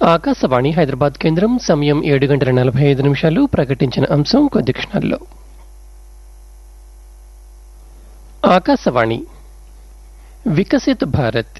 ఆకాశవాణి హైదరాబాద్ కేంద్రం సమయం ఏడు గంటల నలభై ఐదు నిమిషాలు ప్రకటించిన అంశం కొద్ది క్షణాల్లో ఆకాశవాణి వికసిత్ భారత్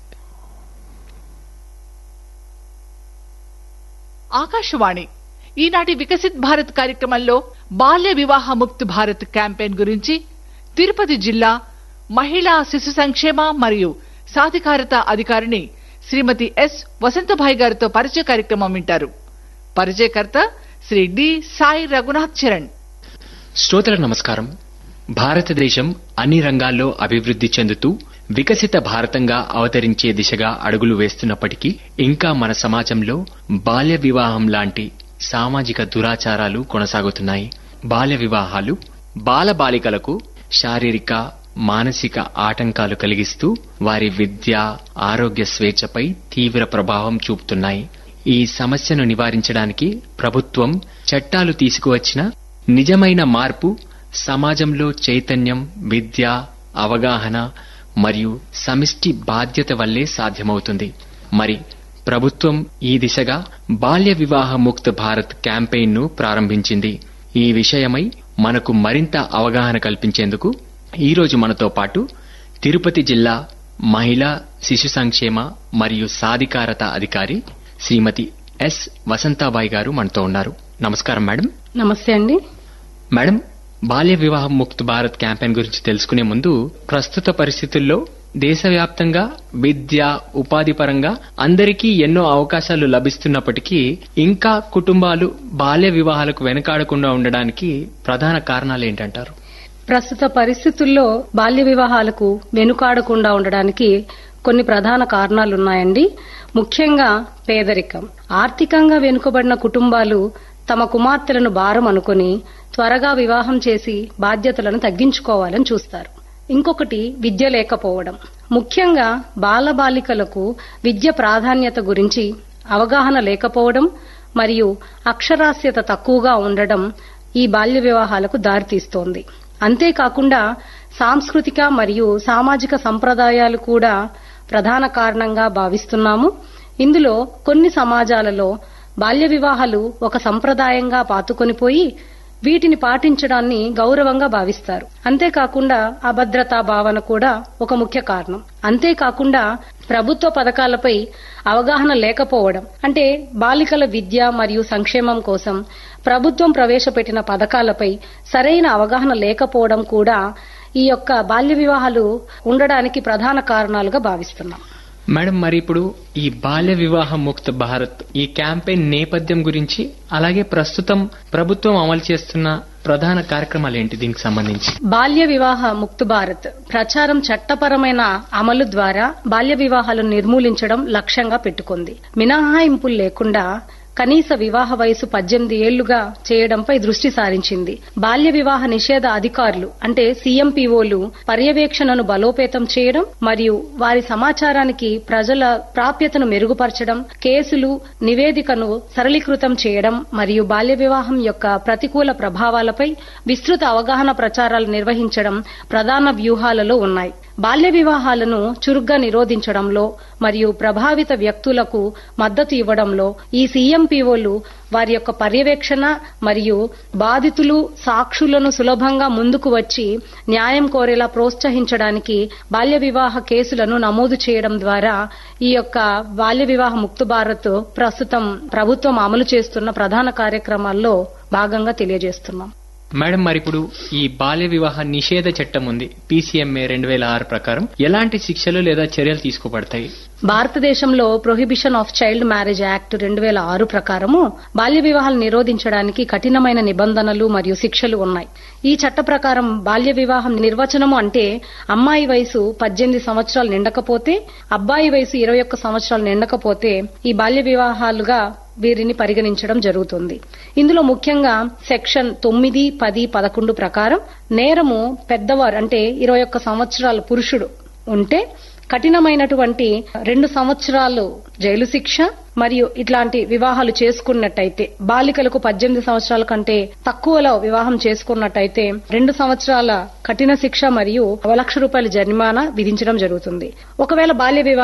ఆకాశవాణి ఈనాటి వికసిత్ భారత్ కార్యక్రమంలో బాల్య వివాహ ముక్త్ భారత్ క్యాంపెయిన్ గురించి తిరుపతి జిల్లా మహిళా శిశు సంక్షేమ మరియు సాధికారత అధికారిని శ్రీమతి ఎస్ వసంతభాయ్ గారితో పరిచయ కార్యక్రమం వింటారు పరిచయకర్త శ్రీ డి సాయి రఘునాథ్ చరణ్ శ్రోతలకు నమస్కారం భారతదేశం అన్ని రంగాల్లో అభివృద్ధి చెందుతూ వికసిత భారతంగా అవతరించే దిశగా అడుగులు వేస్తున్నప్పటికీ ఇంకా మన సమాజంలో బాల్య వివాహం లాంటి సామాజిక దురాచారాలు కొనసాగుతున్నాయి బాల్య వివాహాలు బాలబాలికలకు శారీరక మానసిక ఆటంకాలు కలిగిస్తూ వారి విద్య ఆరోగ్య స్వేచ్ఛపై తీవ్ర ప్రభావం చూపుతున్నాయి ఈ సమస్యను నివారించడానికి ప్రభుత్వం చట్టాలు తీసుకువచ్చిన నిజమైన మార్పు సమాజంలో చైతన్యం విద్య అవగాహన మరియు సమిష్టి బాధ్యత వల్లే సాధ్యమవుతుంది మరి ప్రభుత్వం ఈ దిశగా బాల్య వివాహ ముక్త భారత్ క్యాంపెయిన్ ను ప్రారంభించింది ఈ విషయమై మనకు మరింత అవగాహన కల్పించేందుకు ఈ రోజు మనతో పాటు తిరుపతి జిల్లా మహిళా శిశు సంక్షేమ మరియు సాధికారత అధికారి శ్రీమతి ఎస్ వసంతాబాయి గారు మనతో ఉన్నారు నమస్కారం మేడం నమస్తే అండి మేడం బాల్య వివాహం ముక్త్ భారత్ క్యాంపెయిన్ గురించి తెలుసుకునే ముందు ప్రస్తుత పరిస్థితుల్లో దేశవ్యాప్తంగా విద్య ఉపాధి పరంగా అందరికీ ఎన్నో అవకాశాలు లభిస్తున్నప్పటికీ ఇంకా కుటుంబాలు బాల్య వివాహాలకు వెనకాడకుండా ఉండడానికి ప్రధాన కారణాలు ఏంటంటారు ప్రస్తుత పరిస్థితుల్లో బాల్య వివాహాలకు వెనుకాడకుండా ఉండడానికి కొన్ని ప్రధాన కారణాలున్నాయండి ముఖ్యంగా పేదరికం ఆర్థికంగా వెనుకబడిన కుటుంబాలు తమ కుమార్తెలను భారం అనుకుని త్వరగా వివాహం చేసి బాధ్యతలను తగ్గించుకోవాలని చూస్తారు ఇంకొకటి విద్య లేకపోవడం ముఖ్యంగా బాలబాలికలకు విద్య ప్రాధాన్యత గురించి అవగాహన లేకపోవడం మరియు అక్షరాస్యత తక్కువగా ఉండడం ఈ బాల్య వివాహాలకు దారితీస్తోంది అంతేకాకుండా సాంస్కృతిక మరియు సామాజిక సంప్రదాయాలు కూడా ప్రధాన కారణంగా భావిస్తున్నాము ఇందులో కొన్ని సమాజాలలో బాల్య వివాహాలు ఒక సంప్రదాయంగా పాతుకొనిపోయి వీటిని పాటించడాన్ని గౌరవంగా భావిస్తారు అంతేకాకుండా అభద్రతా భావన కూడా ఒక ముఖ్య కారణం అంతేకాకుండా ప్రభుత్వ పథకాలపై అవగాహన లేకపోవడం అంటే బాలికల విద్య మరియు సంక్షేమం కోసం ప్రభుత్వం ప్రవేశపెట్టిన పథకాలపై సరైన అవగాహన లేకపోవడం కూడా ఈ యొక్క బాల్య వివాహాలు ఉండడానికి ప్రధాన కారణాలుగా భావిస్తున్నాం మేడం మరి ఇప్పుడు ఈ బాల్య వివాహ ముక్త భారత్ ఈ క్యాంపెయిన్ నేపథ్యం గురించి అలాగే ప్రస్తుతం ప్రభుత్వం అమలు చేస్తున్న ప్రధాన కార్యక్రమాలు ఏంటి దీనికి సంబంధించి బాల్య వివాహ ముక్త్ భారత్ ప్రచారం చట్టపరమైన అమలు ద్వారా బాల్య వివాహాలను నిర్మూలించడం లక్ష్యంగా పెట్టుకుంది మినహాయింపులు లేకుండా కనీస వివాహ వయసు పద్దెనిమిది ఏళ్లుగా చేయడంపై దృష్టి సారించింది బాల్య వివాహ నిషేధ అధికారులు అంటే సీఎంపీఓలు పర్యవేక్షణను బలోపేతం చేయడం మరియు వారి సమాచారానికి ప్రజల ప్రాప్యతను మెరుగుపరచడం కేసులు నివేదికను సరళీకృతం చేయడం మరియు బాల్య వివాహం యొక్క ప్రతికూల ప్రభావాలపై విస్తృత అవగాహన ప్రచారాలు నిర్వహించడం ప్రధాన వ్యూహాలలో ఉన్నాయి బాల్య వివాహాలను చురుగ్గా నిరోధించడంలో మరియు ప్రభావిత వ్యక్తులకు మద్దతు ఇవ్వడంలో ఈ సీఎంపీఓలు వారి యొక్క పర్యవేక్షణ మరియు బాధితులు సాక్షులను సులభంగా ముందుకు వచ్చి న్యాయం కోరేలా ప్రోత్సహించడానికి బాల్య వివాహ కేసులను నమోదు చేయడం ద్వారా ఈ యొక్క బాల్య వివాహ ముక్త భారత్ ప్రస్తుతం ప్రభుత్వం అమలు చేస్తున్న ప్రధాన కార్యక్రమాల్లో భాగంగా తెలియజేస్తున్నాం మేడం మరి ఇప్పుడు ఈ బాల్య వివాహ నిషేధ చట్టం ఉంది పీసీఎంఏ రెండు వేల ఆరు ప్రకారం ఎలాంటి శిక్షలు లేదా చర్యలు తీసుకోబడతాయి భారతదేశంలో prohibition of child marriage act రెండు వేల ఆరు ప్రకారము బాల్య వివాహాలు నిరోధించడానికి కఠినమైన నిబంధనలు మరియు శిక్షలు ఉన్నాయి ఈ చట్ట ప్రకారం బాల్య వివాహం నిర్వచనము అంటే అమ్మాయి వయసు పద్దెనిమిది సంవత్సరాలు నిండకపోతే అబ్బాయి వయసు ఇరవై ఒక్క సంవత్సరాలు నిండకపోతే ఈ బాల్య వివాహాలుగా వీరిని పరిగణించడం జరుగుతుంది ఇందులో ముఖ్యంగా సెక్షన్ తొమ్మిది పది పదకొండు ప్రకారం నేరము పెద్దవారు అంటే ఇరవై ఒక్క సంవత్సరాల పురుషుడు ఉంటే కఠినమైనటువంటి రెండు సంవత్సరాలు జైలు శిక్ష మరియు ఇట్లాంటి వివాహాలు చేసుకున్నట్టయితే బాలికలకు పద్దెనిమిది సంవత్సరాల కంటే తక్కువలో వివాహం చేసుకున్నట్టయితే రెండు సంవత్సరాల కఠిన శిక్ష మరియు ఒక లక్ష రూపాయల జరిమానా విధించడం జరుగుతుంది ఒకవేళ బాల్య వివాహం